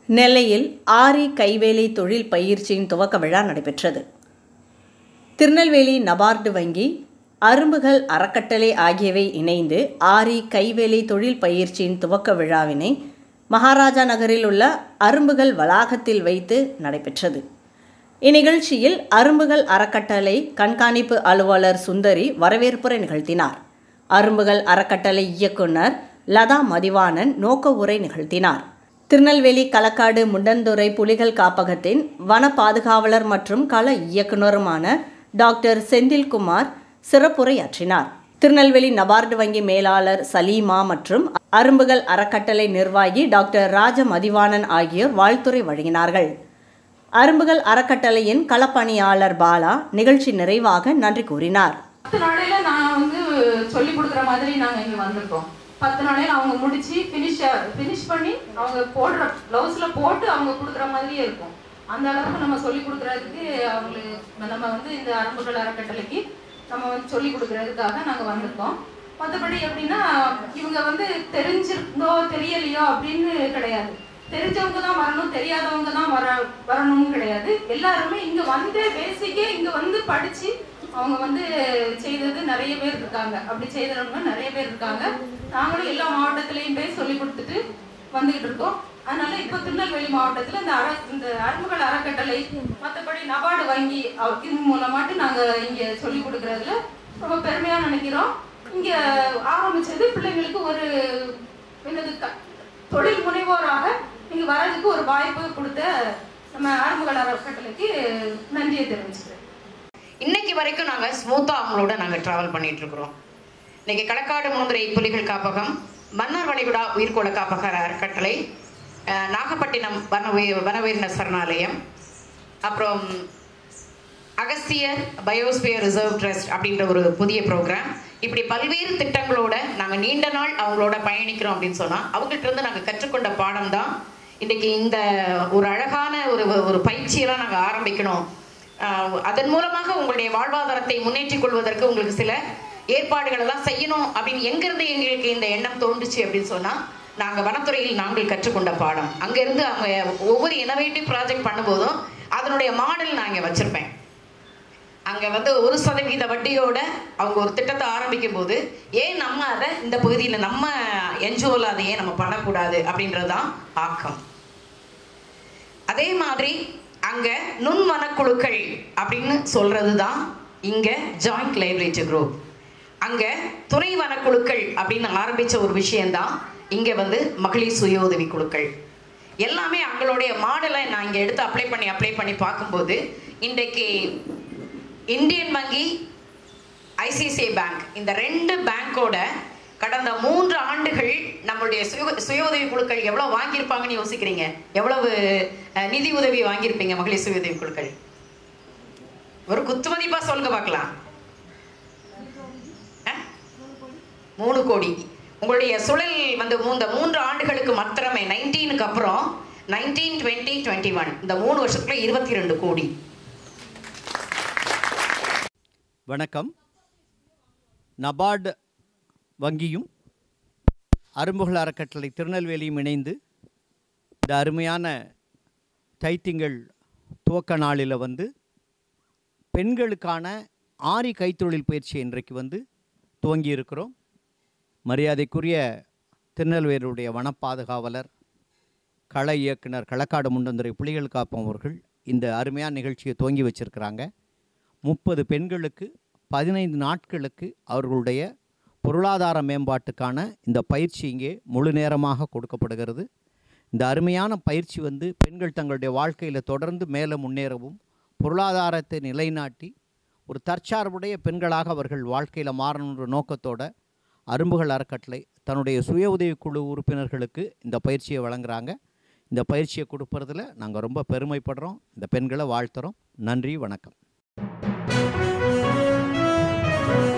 நெல்லையில் ஆரி கைவேலை தொழில் பயிற்சியின் துவக்க விழா நடைபெற்றது திருநெல்வேலி நபார்டு வங்கி அரும்புகள் அறக்கட்டளை ஆகியவை இணைந்து ஆரி கைவேலை தொழில் பயிற்சியின் துவக்க விழாவினை மகாராஜா நகரில் உள்ள அரும்புகள் வளாகத்தில் வைத்து நடைபெற்றது இந்நிகழ்ச்சியில் அரும்புகள் அறக்கட்டளை கண்காணிப்பு அலுவலர் சுந்தரி வரவேற்புரை நிகழ்த்தினார் அரும்புகள் அறக்கட்டளை இயக்குனர் லதா மதிவாணன் நோக்க உரை நிகழ்த்தினார் திருநெல்வேலி களக்காடு முண்டந்துறை புலிகள் காப்பகத்தின் வன பாதுகாவலர் மற்றும் கள இயக்குனருமான டாக்டர் செந்தில்குமார் சிறப்புரையாற்றினார் திருநெல்வேலி நபார்டு வங்கி மேலாளர் சலீமா மற்றும் அரும்புகள் அறக்கட்டளை நிர்வாகி டாக்டர் ராஜ மதிவாணன் ஆகியோர் வாழ்த்துரை வழங்கினார்கள் அரும்புகள் அறக்கட்டளையின் களப்பணியாளர் பாலா நிகழ்ச்சி நிறைவாக நன்றி கூறினார் பத்து நாளையில நான் வந்து சொல்லி கொடுக்குற மாதிரி நாங்க இங்க வந்திருக்கோம் பத்து நாளையில அவங்க முடிச்சு ஃபினிஷ் ஃபினிஷ் பண்ணி அவங்க போடுற பிளவுஸ்ல போட்டு அவங்க கொடுக்குற மாதிரியே இருக்கும் அந்த அளவுக்கு நம்ம சொல்லி கொடுக்குறதுக்கு அவங்களுக்கு நம்ம வந்து இந்த அரம்புகள் அறக்கட்டளைக்கு நம்ம வந்து சொல்லி கொடுக்குறதுக்காக நாங்க வந்திருக்கோம் மற்றபடி எப்படின்னா இவங்க வந்து தெரிஞ்சிருந்தோ தெரியலையோ அப்படின்னு கிடையாது தெரிஞ்சவங்க தான் வரணும் தெரியாதவங்க தான் வர வரணும்னு கிடையாது எல்லாருமே இங்க வந்து பேசிக்கே இங்க வந்து படிச்சு அவங்க வந்து செய்தது நிறைய பேர் இருக்காங்க அப்படி செய்தவங்க நிறைய பேர் இருக்காங்க நாங்களும் எல்லா மாவட்டத்திலையும் போய் சொல்லி கொடுத்துட்டு வந்துகிட்டு இருக்கோம் அதனால இப்போ திருநெல்வேலி மாவட்டத்துல இந்த அற இந்த அரும்புகள் அறக்கட்டளை மற்றபடி நபார்டு வங்கி அவ- இது மூலமாட்டு நாங்க இங்க சொல்லி கொடுக்கறதுல ரொம்ப பெருமையா நினைக்கிறோம் இங்க ஆரம்பிச்சது பிள்ளைங்களுக்கு ஒரு என்னது க- தொழில் முனைவோராக இங்க வர்றதுக்கு ஒரு வாய்ப்பு கொடுத்த நம்ம அரும்புகள் அறக்கட்டளைக்கு நன்றியை தெரிவிச்சுக்கிறேன் இன்னைக்கு வரைக்கும் நாங்கள் ஸ்மூத்தாக அவங்களோட நாங்கள் ட்ராவல் பண்ணிட்டு இருக்கிறோம் இன்னைக்கு களக்காடு முன்னுரை புலிகள் காப்பகம் மன்னார் வளைகுடா உயிர்கோள காப்பக அறக்கட்டளை அஹ், நாகப்பட்டினம் வன உயிர் வன உயிரின சரணாலயம் அப்புறம் அகஸ்தியர் பயோஸ்பியர் ரிசர்வ் ட்ரஸ்ட் அப்படின்ற ஒரு புதிய ப்ரோக்ராம் இப்படி பல்வேறு திட்டங்களோட நாங்கள் நீண்ட நாள் அவங்களோட பயணிக்கிறோம் அப்படின்னு சொன்னால் அவங்கள்ட்ட இருந்து நாங்கள் கற்றுக்கொண்ட பாடம் தான் இன்றைக்கி இந்த ஒரு அழகான ஒரு ஒரு பயிற்சியெல்லாம் நாங்கள் ஆரம்பிக்கணும் ஆஹ் அதன் மூலமாக உங்களுடைய வாழ்வாதாரத்தை முன்னேற்றிக் கொள்வதற்கு உங்களுக்கு சில ஏற்பாடுகள் எல்லாம் செய்யணும் அப்படின்னு எங்கிருந்து எங்களுக்கு இந்த எண்ணம் தோன்றுச்சு அப்படின்னு சொன்னால் நாங்கள் வனத்துறையில் நாங்கள் கற்றுக்கொண்ட பாடம் அங்கேருந்து அவங்க ஒவ்வொரு இனோவேட்டிவ் ப்ராஜெக்ட் பண்ணும்போதும் அதனுடைய மாடல் நான் இங்கே வச்சுருப்பேன் அங்கே வந்து ஒரு சதவீத வட்டியோட அவங்க ஒரு திட்டத்தை ஆரம்பிக்கும் போது ஏன் நம்ம அதை இந்த பகுதியில் நம்ம என்ஜிஓவில் அதை ஏன் நம்ம பண்ணக்கூடாது அப்படின்றது தான் ஆக்கம் அதே மாதிரி அங்கே நுண் வனக்குழுக்கள் அப்படின்னு சொல்றது தான் இங்கே ஜாயிண்ட் லைப்ரேரி குரூப் அங்கே துணை வனக்குழுக்கள் அப்படின்னு ஆரம்பித்த ஒரு விஷயம்தான் இங்கே வந்து மகளிர் சுய உதவி குழுக்கள் எல்லாமே அவங்களுடைய மாடலை நான் இங்கே எடுத்து அப்ளை பண்ணி அப்ளை பண்ணி பார்க்கும்போது இன்றைக்கு இந்தியன் வங்கி ஐசிஐசிஐ பேங்க் இந்த ரெண்டு பேங்கோட கடந்த மூன்று ஆண்டுகள் நம்மளுடைய சுய சுய உதவி குழுக்கள் எவ்வளவு வாங்கியிருப்பாங்கன்னு யோசிக்கிறீங்க எவ்வளவு அஹ், நிதி உதவி வாங்கியிருப்பீங்க மகளிர் சுய உதவி குழுக்கள் ஒரு குத்துமதிப்பா சொல்லுங்க பார்க்கலாம் அஹ்? மூணு கோடி உங்களுடைய சுழல் வந்து மூ- இந்த மூன்று ஆண்டுகளுக்கு மாத்திரமே நைன்டீனுக்கு அப்புறம் நைன்டீன் டுவெண்ட்டி டுவெண்ட்டி ஒன் இந்த மூணு வருஷத்துல இருபத்தி ரெண்டு கோடி வணக்கம் நபார்டு வங்கியும் அரும்புகள் அறக்கட்டளை திருநெல்வேலியும் இணைந்து இந்த அருமையான தைத்திங்கள் துவக்க நாளில் வந்து பெண்களுக்கான ஆரி கைத்தொழில் பயிற்சி இன்றைக்கு வந்து துவங்கி இருக்கிறோம் மரியாதைக்குரிய திருநெல்வேலியுடைய வனப்பாதுகாவலர் கள இயக்குனர் களக்காடு முண்டந்துறை புலிகள் காப்பம் அவர்கள் இந்த அருமையான நிகழ்ச்சியை துவங்கி வச்சிருக்கிறாங்க முப்பது பெண்களுக்கு பதினைந்து நாட்களுக்கு அவர்களுடைய பொருளாதார மேம்பாட்டுக்கான இந்த பயிற்சி இங்கே முழு நேரமாக கொடுக்கப்படுகிறது இந்த அருமையான பயிற்சி வந்து பெண்கள் தங்களுடைய வாழ்க்கையில் தொடர்ந்து மேலே முன்னேறவும் பொருளாதாரத்தை நிலைநாட்டி ஒரு தற்சார்புடைய பெண்களாக அவர்கள் வாழ்க்கையில் மாறணுன்ற நோக்கத்தோட அரும்புகள் அறக்கட்டளை தன்னுடைய சுய உதவிக்குழு உறுப்பினர்களுக்கு இந்த பயிற்சியை வழங்குறாங்க இந்த பயிற்சியை கொடுப்பதில் நாங்கள் ரொம்ப பெருமைப்படுறோம் இந்த பெண்களை வாழ்த்துறோம் நன்றி வணக்கம்